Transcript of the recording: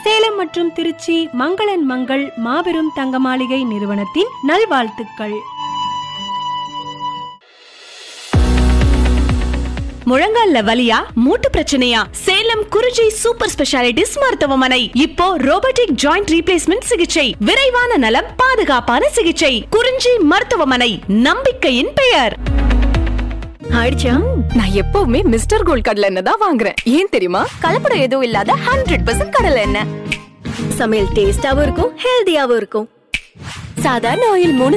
சேலம் மற்றும் திருச்சி மங்களன் மங்கள் மாபெரும் தங்க மாளிகை நிறுவனத்தின் நல்வாழ்த்துக்கள் முழங்கால்ல வலியா மூட்டு பிரச்சனையா சேலம் குறிஞ்சி சூப்பர் ஸ்பெஷாலிட்டிஸ் மருத்துவமனை இப்போ ரோபோட்டிக் ஜாயிண்ட் ரீப்ளேஸ்மெண்ட் சிகிச்சை விரைவான நலம் பாதுகாப்பான சிகிச்சை குறிஞ்சி மருத்துவமனை நம்பிக்கையின் பெயர் ஆயிடுச்சா நான் எப்பவுமே மிஸ்டர் கோல்ட் கடலை எண்ணெய் தான் வாங்குறேன் ஏன் தெரியுமா கலப்படம் எதுவும் இல்லாத ஹண்ட்ரட் பர்சன்ட் கடலை எண்ணெய் சமையல் டேஸ்டாவும் இருக்கும் ஹெல்தியாவும் இருக்கும் சாதாரண ஆயில் மூணு